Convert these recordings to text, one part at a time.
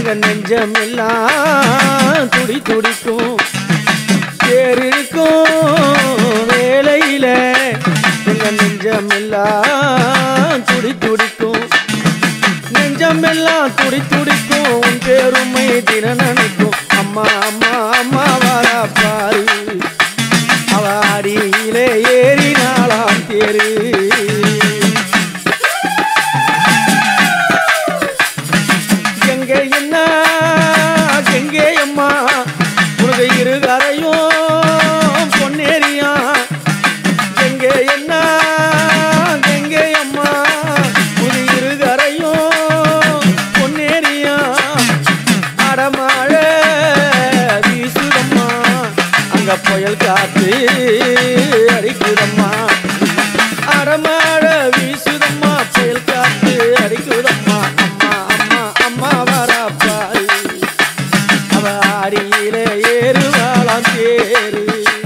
எங்க நெஞ்சம் எல்லாம் துடி துடிக்கும் தேர் இருக்கும் வேலையில எங்க நெஞ்சம் எல்லாம் துடி துடிக்கும் நெஞ்சம் எல்லாம் துடி துடிக்கும் உன் பேருமை தின நினைக்கும் அம்மா அம்மா அம்மா வாரா பாரு அவ அடியிலே ஏறினாளாம் தேரு எங்கே என்ன எங்கே அம்மா உனக்கு இருகரையும் பொன்னேரியா எங்கே என்ன எங்கே அம்மா உனக்கு இருகரையும் பொன்னேரியா அடமழை வீசுதம்மா அங்க புயல் காத்து அடிக்குதம்மா அடமழை வீசுதம்மா புயல் காத்து அடிக்குதம்மா அம்மா அம்மா அம்மா வரப்பாரு அவ அடியிலே ஏறுவாளாம் தேரு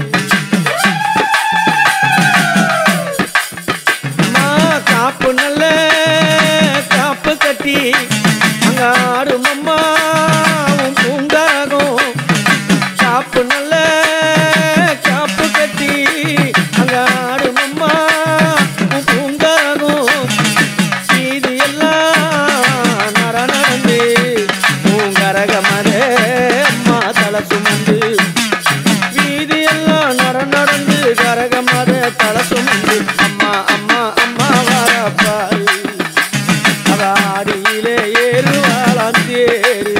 அம்மா காப்பு நல்ல காப்பு கட்டி அங்க ஆடும் அம்மா உன் பூங்காகும் காப்பு நல்ல காப்பு கட்டி அங்க ஆடும் அம்மா உன் பூங்காகும் இது எல்லாம் நர நடந்து பூங்கரக மத அம்மா தலை சுமந்து வீதி எல்லாம் நட நடந்து கரக மத தலை சுமந்து அம்மா அம்மா அம்மா வரப்பாரு அவ ஆடியிலே ஏறுவாளாம் தேரு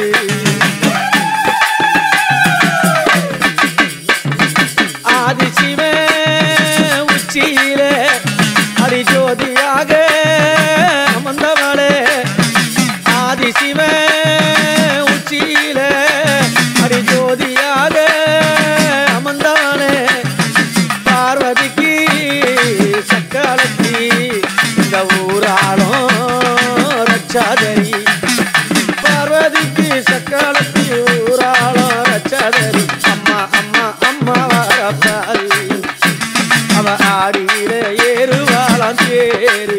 ஆதிசிவ உச்சியிலே அடி ஜோதியாக அமர்ந்தவளே ஆதிசிவ உச்சியிலே அடி ஜோதியாக அமர்ந்தவளே பார்வதிக்கு சக்காலத்தி இந்த ஊராளும் ரச்சாதரி பார்வதிக்கு சக்காலத்தி ஊராளும் ரச்சாதரி அம்மா அம்மா அம்மா வரப்பாரு அவ ஆடியில ஏறுவாளாம் தேரு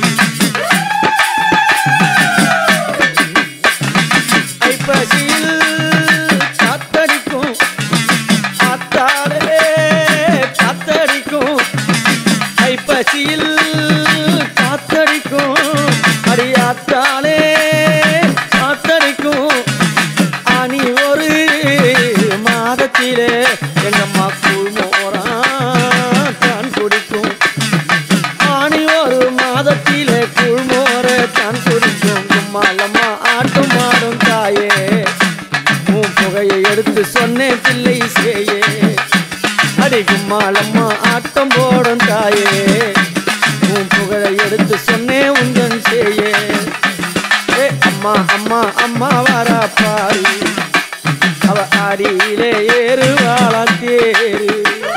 ஐப்பசியில் காத்தடிக்கும் காத்தாலே காத்தடிக்கும் ஐப்பசியில் காத்தடிக்கும் அடியாத்தாலே காத்தடிக்கும் அணி ஒரு மாதத்திலே எங்கம்மா கூழ்மோரான் தான் குடிக்கும் ஆணி ஒரு மாதத்திலே கூழ்மோர தான் குடிக்கும் கும்மாலம்மா ஆட்டும் மாடும் தாயே உன் புகையை எடுத்து சொன்னேன் பிள்ளை சேயே அடி கும்மாலம்மா ஆட்டம் போடும் தாயே உன் புகழை எடுத்து சொன்னேன் உந்தன் சேயே ஏ அம்மா அம்மா அம்மா வரா பாரு அவ ஆடியிலே ஏறுவாளா தேரு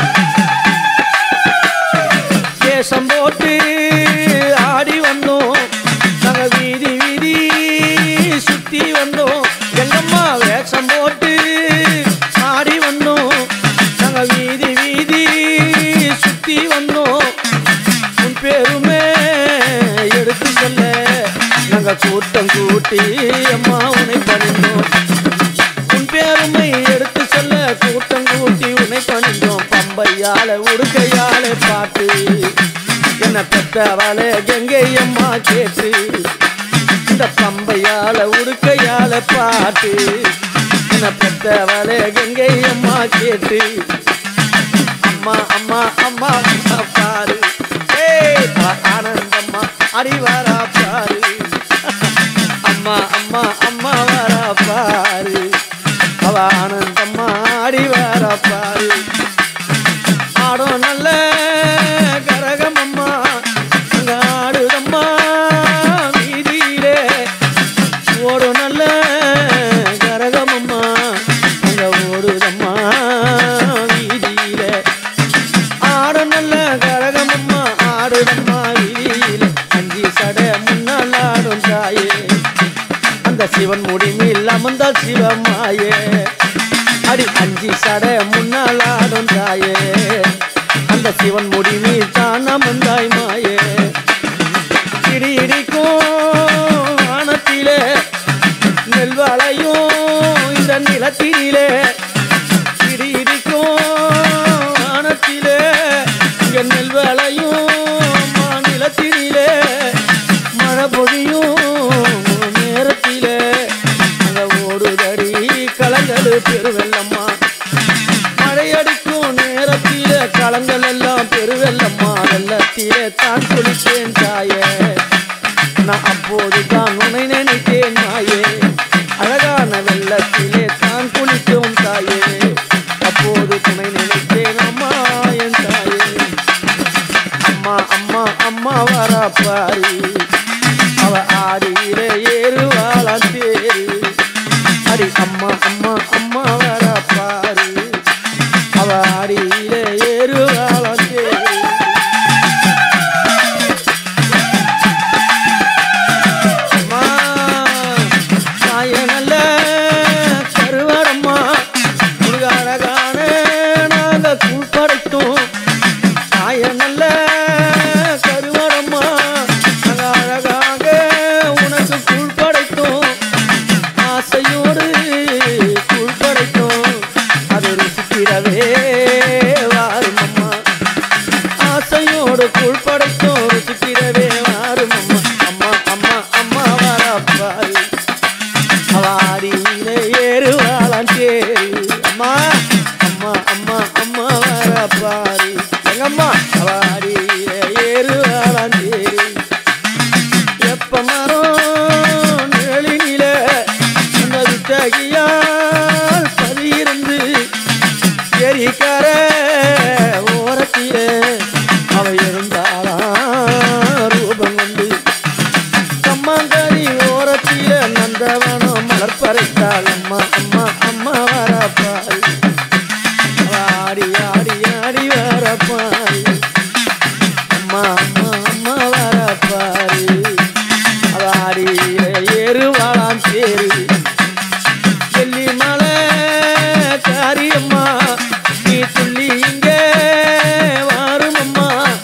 கேசம் போட்டு ஆடி வந்தோம் நாங்க வீதி வீதி சுத்தி வந்தோம் எங்கம்மா வேஷம் போட்டு ஆடி வந்தோம் நாங்க வீதி வீதி சுத்தி வந்தோம் உன் பேருமே எடுத்து சொல்ல நாங்க கூட்டம் கூட்டி அம்மா உன்னை பணிந்தோம் உன் பேருமை எடுத்து சொல்ல கூட்டம் கூட்டி உன்னை பணிந்தோம் பம்பையால உடுக்கையால பாட்டு என்ன பெத்தவளே கங்கை அம்மா கேட்டு இந்த பம்பையால உடுக்கையால பாட்டு என்ன பெத்தவளே கங்கை அம்மா கேட்டு அம்மா அம்மா அம்மா அம்மா பாரு ஏய் அவ ஆனந்தம்மா அறிவாரா பாரு அம்மா அம்மா அம்மா வரா பாரு அவ ஆனந்தம்மா அறிவாரா பாரு ஆடும் நல்ல கரகம் அம்மா அங்க ஆடுதம்மா வீதியிலே ஓடும் நல்ல கரகம் அம்மா அங்க ஓடுதம்மா வீதியிலே ஆடும் நல்ல கரகம் அம்மா ஆடுதம்மா வீதியிலே அஞ்சி சடை முன்னால் ஆடும் தாயே அந்த சிவன் முடிமில் அமர்ந்த சிவமாயே அடி அஞ்சி சடை முன்னால் ஆடும் தாயே அந்த சிவன் முடிமில் தான் அமர்ந்தாய் மாயே இடி இடிக்கும் வானத்திலே நெல்வா வளையும் இந்த நிலத்தினிலே இடி இடிக்கும் வானத்திலே இங்க நெல் வளையும் மாநிலத்தினிலே மழை பொழியும் நேரத்திலே அங்க ஓடுதடி கலங்கடு பெருவெல்லம்மா மழையடிக்கும் நேரத்திலே களங்கள் எல்லாம் பெருவெல்லம்மா வெள்ளத்திலே தான் குளித்தேன் தாயே நான் அப்போது தான் உன்னை நினைத்தேன் மாயே அழகான வெள்ளத்திலே தான் குளித்தோம் தாயே அப்போது துணை நினைத்தேன் அம்மா என் தாயே அம்மா அம்மா அம்மா வரா பாரு அவ ஆடியிலே ஏறுவாளா தேரு அடி அம்மா அம்மா அம்மா வரா பாரு அவ ஆடியிலே ஏறுவாளா தேரு அம்மா, சாயனல்ல கருவாடம்மா உனக்கு அழகான நாங்க கூப்படைத்தோம் சாயனல்ல கருவாடம்மா நாங்க அழகாக உனக்கு கூழ்படைத்தோம் ஆசையோடு கூழ்படைத்தோம் அது ருசிக்கிறவே வாரும் அம்மா ஆசையோடு கூழ் படைத்தோம் ருசிக்கிறவே வாரும் அம்மா அம்மா அம்மா அம்மா வரப்பாரு அவாரியில ஏறுவாளாம் தேரு அம்மா அம்மா அம்மா அம்மா வரப்பாரு எங்கம்மா அவாரியில ஏறுவாளாம் தேரு எப்ப மரம் நிழலினில அந்த வித்தகியால் பதியிருந்து எரிக்கர ஓரத்திலே அவ இருந்தாளா ரூபம் கொண்டு கம்மாங்கனி ஓரத்திலே நந்தவனம் மலர் பறைத்தாள் அம்மா அம்மா அம்மா வரப்பாரு அவ ஆடி ஆடி ஆடி வரப்பாரு அம்மா அம்மா அம்மா வரப்பாரு அவ ஆடியில ஏறுவாளாம் தேரு வெள்ளி மலை காரியம்மா நீ துள்ளி இங்கே வாரும் அம்மா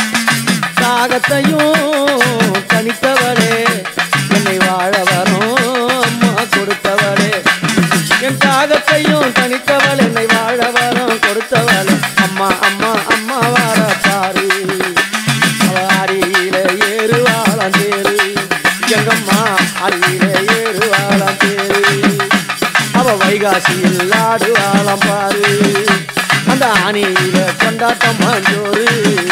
தாகத்தையும் தனித்தவளே என்னை வாழ வரும் அம்மா கொடுத்தவளே என் தாகத்தையும் தனித்தவள் என்னை வாழ வரும் கொடுத்தவள் அம்மா அம்மா அம்மா வார பாரு அவ அடியில ஏறுவாளாம் தேரு எங்கம்மா அடியில ஏறுவாளாம் தேரு அவ வைகாசியில் ஆடுவாளாம் பாரு அந்த ஆணியில கொண்டாட்டம் மாஞ்சோறு